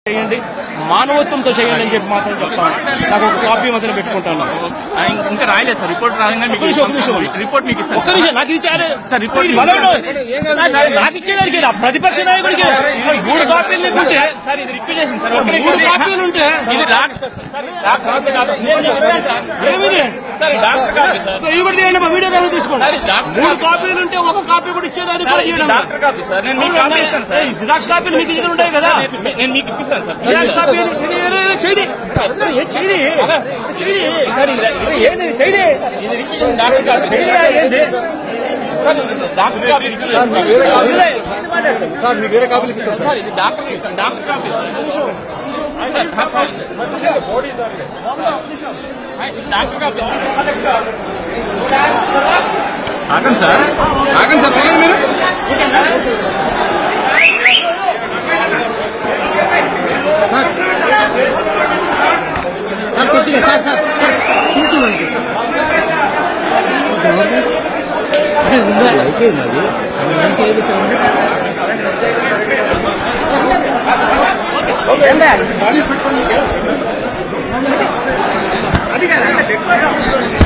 చేయండి మానవత్వంతో చేయండి అని చెప్పి మాత్రం చెప్తాను నాకు ఒక కాపీ మాత్రం పెట్టుకుంటాను ఆ, ఇం- ఇంకా రాయలేదు సార్ రిపోర్ట్ రాగానే మీకు ఒక్క నిమిషం, ఒక్క నిమిషం. రిపోర్ట్ మీకు ఇస్తాను ఒక్క నిమిషం నాకు ఇది చాలు సార్, రిపోర్ట్ ఇది వదలండి. సార్, నాకు ఇచ్చేదానికి నా ప్రతిపక్ష నాయకుడికి సార్, మూడు కాపీలు ఉంటే సార్ ఇది రిక్విజేషన్ సార్ ఒక్క మూడు నిమిషం. కాపీలు ఉంటే ఇది డాక్టర్ నేను చెప్తాను సార్. ఏమిది? సార్ డాక్టర్ కాపీ సార్ ఇది కూడా చేయండి, మా వీడియో కాపీ తీసుకోండి సార్, ఇది డాక్టర్ మూడు కాపీ. కాపీలు ఉంటే ఒక కాపీ కూడా ఇచ్చేదానికి సార్, కూడా ఇది ఇవ్వడం. డాక్టర్ కాపీ సార్ నేను మీకు కాపీ ఇస్తాను సార్ ఏయ్, జిరాక్స్ కాపీలు మీకు దగ్గర ఉంటాయి కదా నేను- నేను మీకు ఇప్పిస్తాను సార్ జిరాక్స్ కాపీ ఇది- ఇది- ఇది- ఇది చేయి ఏం చేయి చేయి సార్ ఇది- ఇది ఏంది చేయి ఇది రిక్విజేషన్ డాక్టర్ కాపీ చేయి ఏంది సార్ ఇది డాక్టర్ కాపీ సార్ మీకు వేరే కాపీలు ఇస్తాం సార్ ఇది డాక్టర్ ఇస్తాను డాక్టర్ కాపీ సార్ సార్, ఇది డాక్టర్ కాపీ సార్ ఆగండి సార్ ఆగండి సార్ ఆగండి మీరు సార్ కొద్దిగా సార్ సార్ సార్ కూర్చోండి అయిపోయింది అది అంటే ఏది అది కాదు